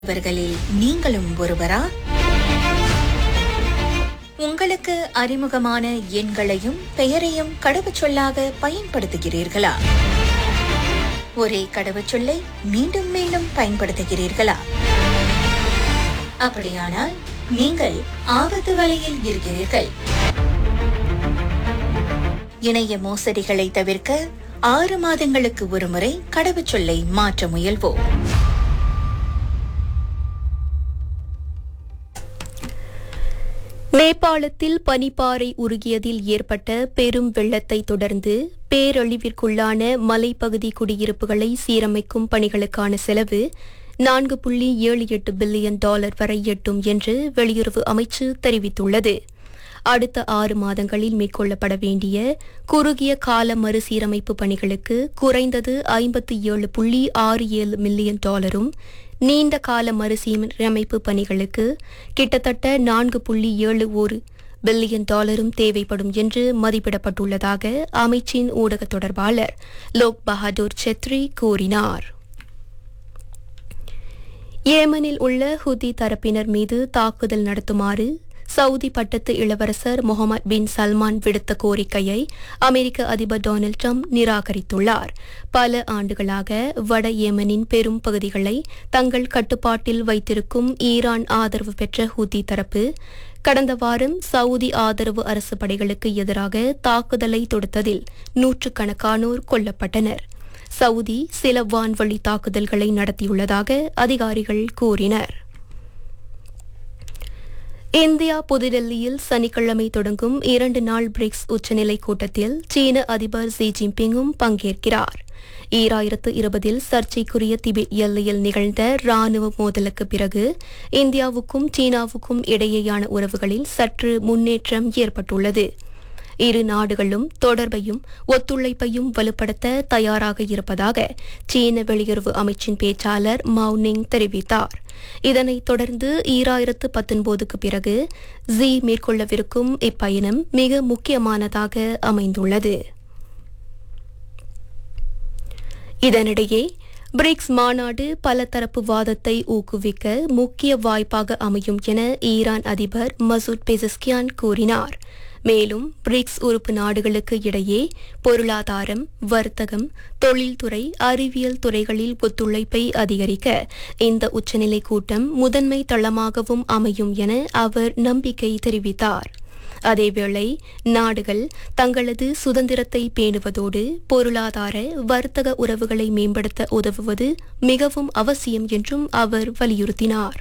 இவர்களில் நீங்களும் ஒருவரா உங்களுக்கு அறிமுகமான எண்களையும் பெயரையும் கடவுச்சொல்லாக பயன்படுத்துகிறீர்களா ஒரே கடவுச்சொல்லை மீண்டும் மீண்டும் பயன்படுத்துகிறீர்களா அப்படியானால் நீங்கள் ஆபத்து வலையில் இருக்கிறீர்கள் இணைய மோசடிகளை தவிர்க்க ஆறு மாதங்களுக்கு ஒருமுறை கடவுச்சொல்லை மாற்ற முயல்வோம் நேபாளத்தில் பனிப்பாறை உருகியதில் ஏற்பட்ட பெரும் வெள்ளத்தை தொடர்ந்து பேரழிவிற்குள்ளான மலைப்பகுதி குடியிருப்புகளை சீரமைக்கும் பணிகளுக்கான செலவு நான்கு புள்ளி ஏழு எட்டு பில்லியன் டாலர் வரை எட்டும் என்று வெளியுறவு அமைச்சு தெரிவித்துள்ளது அடுத்த ஆறு மாதங்களில் மேற்கொள்ளப்பட வேண்டிய குறுகிய கால மறுசீரமைப்பு பணிகளுக்கு குறைந்தது ஐம்பத்தி ஏழு புள்ளி ஆறு ஏழு மில்லியன் டாலரும் நீண்ட கால மறுசீரமைப்பு பணிகளுக்கு கிட்டத்தட்ட நான்கு புள்ளி ஏழு ஒரு பில்லியன் டாலரும் தேவைப்படும் என்று மதிப்பிடப்பட்டுள்ளதாக அமைச்சின் ஊடக தொடர்பாளர் லோக் பஹாதூர் செத்ரி கூறினார் ஏமனில் உள்ள ஹுதி தரப்பினர் மீது தாக்குதல் நடத்துமாறு சவுதி பட்டத்து இளவரசர் முகமது பின் சல்மான் விடுத்த கோரிக்கையை அமெரிக்க அதிபர் டொனால்ட் ட்ரம்ப் நிராகரித்துள்ளார் பல ஆண்டுகளாக வட ஏமனின் பெரும் பகுதிகளை தங்கள் கட்டுப்பாட்டில் வைத்திருக்கும் ஈரான் ஆதரவு பெற்ற ஹூதி தரப்பு கடந்த வாரம் சவுதி ஆதரவு அரசு படைகளுக்கு எதிராக தாக்குதலை தொடுத்ததில் நூற்றுக்கணக்கானோர் கொல்லப்பட்டனர் சவுதி சில வான்வழி தாக்குதல்களை நடத்தியுள்ளதாக அதிகாரிகள் கூறினர் இந்தியா புதுடெல்லியில் சனிக்கிழமை தொடங்கும் இரண்டு நாள் பிரிக்ஸ் உச்சநிலை கூட்டத்தில் சீன அதிபர் ஜி ஜின்பிங்கும் பங்கேற்கிறார் ஈராயிரத்து இருபதில் சர்ச்சைக்குரிய திபெத் எல்லையில் நிகழ்ந்த ராணுவ மோதலுக்கு பிறகு இந்தியாவுக்கும் சீனாவுக்கும் இடையேயான உறவுகளில் சற்று முன்னேற்றம் ஏற்பட்டுள்ளது இரு நாடுகளும் தொடர்பையும் ஒத்துழைப்பையும் வலுப்படுத்த தயாராக இருப்பதாக சீன வெளியுறவு அமைச்சின் பேச்சாளர் மவுனிங் தெரிவித்தார் இதனைத் தொடர்ந்து ஈராயிரத்து பத்தொன்பதுக்கு பிறகு ஜி மேற்கொள்ளவிருக்கும் இப்பயணம் மிக முக்கியமானதாக அமைந்துள்ளது இதனிடையே பிரிக்ஸ் மாநாடு பலதரப்பு வாதத்தை ஊக்குவிக்க முக்கிய வாய்ப்பாக அமையும் என ஈரான் அதிபர் மசூத் பெசஸ்கியான் கூறினார் மேலும் பிரிக்ஸ் உறுப்பு நாடுகளுக்கு இடையே பொருளாதாரம் வர்த்தகம் தொழில்துறை அறிவியல் துறைகளில் ஒத்துழைப்பை அதிகரிக்க இந்த உச்சநிலை கூட்டம் முதன்மை தளமாகவும் அமையும் என அவர் நம்பிக்கை தெரிவித்தார் அதேவேளை நாடுகள் தங்களது சுதந்திரத்தை பேணுவதோடு பொருளாதார வர்த்தக உறவுகளை மேம்படுத்த உதவுவது மிகவும் அவசியம் என்றும் அவர் வலியுறுத்தினார்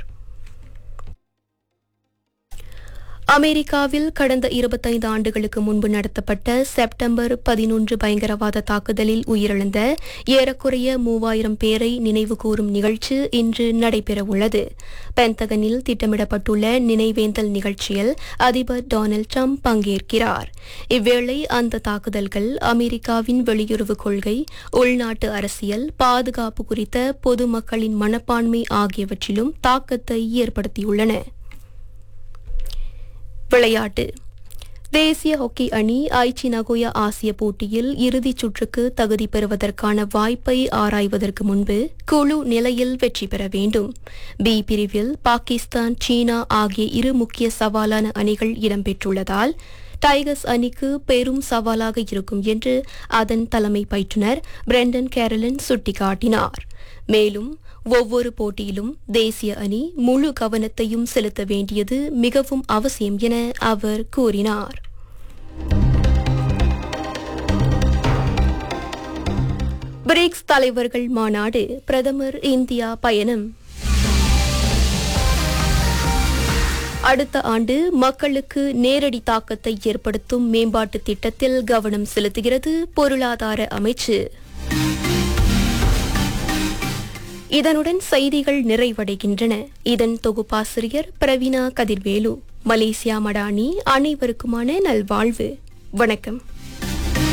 அமெரிக்காவில் கடந்த இருபத்தைந்து ஆண்டுகளுக்கு முன்பு நடத்தப்பட்ட செப்டம்பர் பதினொன்று பயங்கரவாத தாக்குதலில் உயிரிழந்த ஏறக்குறைய மூவாயிரம் பேரை நினைவுகூரும் நிகழ்ச்சி இன்று நடைபெறவுள்ளது பென்தகனில் திட்டமிடப்பட்டுள்ள நினைவேந்தல் நிகழ்ச்சியில் அதிபர் டொனால்ட் ட்ரம்ப் பங்கேற்கிறார் இவ்வேளை அந்த தாக்குதல்கள் அமெரிக்காவின் வெளியுறவு கொள்கை உள்நாட்டு அரசியல் பாதுகாப்பு குறித்த பொதுமக்களின் மனப்பான்மை ஆகியவற்றிலும் தாக்கத்தை ஏற்படுத்தியுள்ளன விளையாட்டு தேசிய ஹாக்கி அணி ஐச்சி நகோயா ஆசிய போட்டியில் இறுதிச் சுற்றுக்கு தகுதி பெறுவதற்கான வாய்ப்பை ஆராய்வதற்கு முன்பு குழு நிலையில் வெற்றி பெற வேண்டும் பி பிரிவில் பாகிஸ்தான் சீனா ஆகிய இரு முக்கிய சவாலான அணிகள் இடம்பெற்றுள்ளதால் டைகர்ஸ் அணிக்கு பெரும் சவாலாக இருக்கும் என்று அதன் தலைமை பயிற்றுனர் பிரெண்டன் கேரலன் சுட்டிக்காட்டினார் மேலும் ஒவ்வொரு போட்டியிலும் தேசிய அணி முழு கவனத்தையும் செலுத்த வேண்டியது மிகவும் அவசியம் என அவர் கூறினார் பிரிக்ஸ் தலைவர்கள் மாநாடு பிரதமர் இந்தியா பயணம் அடுத்த ஆண்டு மக்களுக்கு நேரடி தாக்கத்தை ஏற்படுத்தும் மேம்பாட்டு திட்டத்தில் கவனம் செலுத்துகிறது பொருளாதார அமைச்சு இதனுடன் செய்திகள் நிறைவடைகின்றன இதன் தொகுப்பாசிரியர் பிரவீனா கதிர்வேலு மலேசியா மடானி அனைவருக்குமான நல்வாழ்வு வணக்கம்